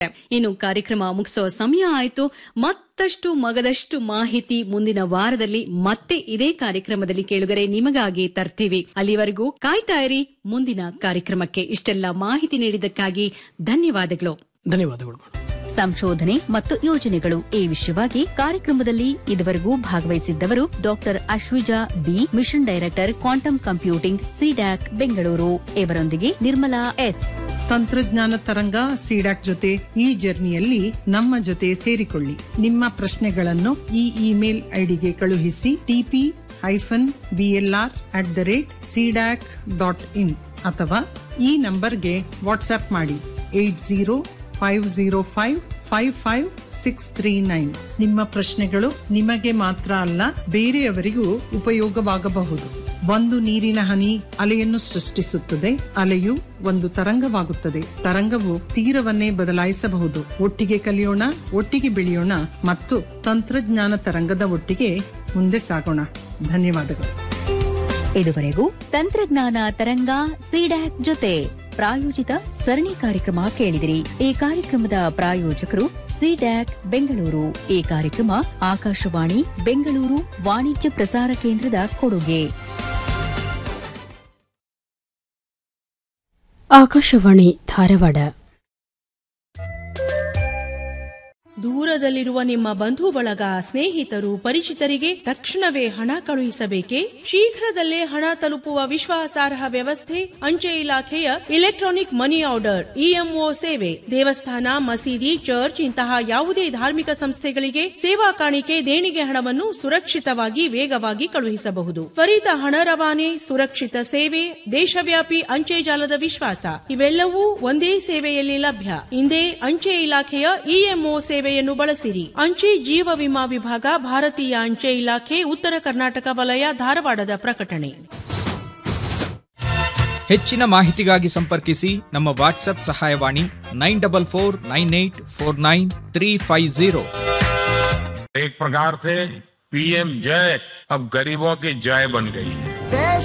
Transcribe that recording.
ಇನ್ನು ಕಾರ್ಯಕ್ರಮ ಮುಗಿಸೋ ಸಮಯ ಆಯ್ತು ಮತ್ತಷ್ಟು ಮಗದಷ್ಟು ಮಾಹಿತಿ ಮುಂದಿನ ವಾರದಲ್ಲಿ ಮತ್ತೆ ಇದೇ ಕಾರ್ಯಕ್ರಮದಲ್ಲಿ ಕೇಳುಗರೆ ನಿಮಗಾಗಿ ತರ್ತೀವಿ ಅಲ್ಲಿವರೆಗೂ ಕಾಯ್ತಾ ಇರಿ ಮುಂದಿನ ಕಾರ್ಯಕ್ರಮಕ್ಕೆ ಇಷ್ಟೆಲ್ಲ ಮಾಹಿತಿ ನೀಡಿದ್ದಕ್ಕಾಗಿ ಧನ್ಯವಾದಗಳು ಧನ್ಯವಾದಗಳು ಮೇಡಮ್ ಸಂಶೋಧನೆ ಮತ್ತು ಯೋಜನೆಗಳು ಈ ವಿಷಯವಾಗಿ ಕಾರ್ಯಕ್ರಮದಲ್ಲಿ ಇದುವರೆಗೂ ಭಾಗವಹಿಸಿದ್ದವರು doctor Ashwija B mission director quantum computing CDAC Bengaluru ಇವರೊಂದಿಗೆ ನಿರ್ಮಲಾ ಎಚ್ ತಂತ್ರಜ್ಞಾನ ತರಂಗ ಸಿಡಾಕ್ ಜೊತೆ ಈ ಜರ್ನಿಯಲ್ಲಿ ನಮ್ಮ ಜೊತೆ ಸೇರಿಕೊಳ್ಳಿ ನಿಮ್ಮ ಪ್ರಶ್ನೆಗಳನ್ನು ಈ ಇಮೇಲ್ ಐಡಿಗೆ ಕಳುಹಿಸಿ T P hyphen B L R at the rate CDAC dot in ಅಥವಾ ಈ ನಂಬರ್ಗೆ ವಾಟ್ಸ್ಆಪ್ ಮಾಡಿ eight zero five zero five five five six three nine ನಿಮ್ಮ ಪ್ರಶ್ನೆಗಳು ನಿಮಗೆ ಮಾತ್ರ ಅಲ್ಲ ಬೇರೆಯವರಿಗೂ ಉಪಯೋಗವಾಗಬಹುದು ಒಂದು ನೀರಿನ ಹನಿ ಅಲೆಯನ್ನು ಸೃಷ್ಟಿಸುತ್ತದೆ ಅಲೆಯು ಒಂದು ತರಂಗವಾಗುತ್ತದೆ ತರಂಗವು ತೀರವನ್ನೇ ಬದಲಾಯಿಸಬಹುದು ಒಟ್ಟಿಗೆ ಕಲಿಯೋಣ ಒಟ್ಟಿಗೆ ಬೆಳೆಯೋಣ ಮತ್ತು ತಂತ್ರಜ್ಞಾನ ತರಂಗದ ಒಟ್ಟಿಗೆ ಮುಂದೆ ಸಾಗೋಣ ಧನ್ಯವಾದಗಳು ಇದುವರೆಗೂ ತಂತ್ರಜ್ಞಾನ ತರಂಗ ಸಿಡ್ಯಾಕ್ ಜೊತೆ ಪ್ರಾಯೋಜಿತ ಸರಣಿ ಕಾರ್ಯಕ್ರಮ ಕೇಳಿದಿರಿ ಈ ಕಾರ್ಯಕ್ರಮದ ಪ್ರಾಯೋಜಕರು ಸಿಡ್ಯಾಕ್ ಬೆಂಗಳೂರು ಈ ಕಾರ್ಯಕ್ರಮ ಆಕಾಶವಾಣಿ ಬೆಂಗಳೂರು ವಾಣಿಜ್ಯ ಪ್ರಸಾರ ಕೇಂದ್ರದ ಕೊಡುಗೆ ಆಕಾಶವಾಣಿ ಧಾರವಾಡ ದೂರದಲ್ಲಿರುವ ನಿಮ್ಮ ಬಂಧು ಬಳಗ ಸ್ನೇಹಿತರು ಪರಿಚಿತರಿಗೆ ತಕ್ಷಣವೇ ಹಣ ಕಳುಹಿಸಬೇಕೇ ಶೀಘ್ರದಲ್ಲೇ ಹಣ ತಲುಪುವ ವಿಶ್ವಾಸಾರ್ಹ ವ್ಯವಸ್ಥೆ ಅಂಚೆ ಇಲಾಖೆಯ ಇಲೆಕ್ಟ್ರಾನಿಕ್ ಮನಿ ಆರ್ಡರ್ ಇಎಂಒ ಸೇವೆ ದೇವಸ್ಥಾನ ಮಸೀದಿ ಚರ್ಚ್ ಇಂತಹ ಯಾವುದೇ ಧಾರ್ಮಿಕ ಸಂಸ್ಥೆಗಳಿಗೆ ಸೇವಾ ಕಾಣಿಕೆ ದೇಣಿಗೆ ಹಣವನ್ನು ಸುರಕ್ಷಿತವಾಗಿ ವೇಗವಾಗಿ ಕಳುಹಿಸಬಹುದು ತ್ವರಿತ ಹಣ ರವಾನೆ ಸುರಕ್ಷಿತ ಸೇವೆ ದೇಶವ್ಯಾಪಿ ಅಂಚೆ ಜಾಲದ ವಿಶ್ವಾಸ ಇವೆಲ್ಲವೂ ಒಂದೇ ಸೇವೆಯಲ್ಲಿ ಲಭ್ಯ ಇಂದೇ ಅಂಚೆ ಇಲಾಖೆಯ ಇಎಂಒ ಸೇವೆಯನ್ನು ಬಳಸಿರಿ ಅಂಚೆ ಜೀವ ವಿಮಾ ವಿಭಾಗ ಭಾರತೀಯ ಅಂಚೆ ಇಲಾಖೆ ಉತ್ತರ ಕರ್ನಾಟಕ ವಲಯ ಧಾರವಾಡದ ಪ್ರಕಟಣೆ ಹೆಚ್ಚಿನ ಮಾಹಿತಿಗಾಗಿ ಸಂಪರ್ಕಿಸಿ ನಮ್ಮ ವಾಟ್ಸ್ಆಪ್ ಸಹಾಯವಾಣಿ nine double four nine eight four nine three five zero एक प्रकार से पीएम जय अब गरीबों की जय बन गई है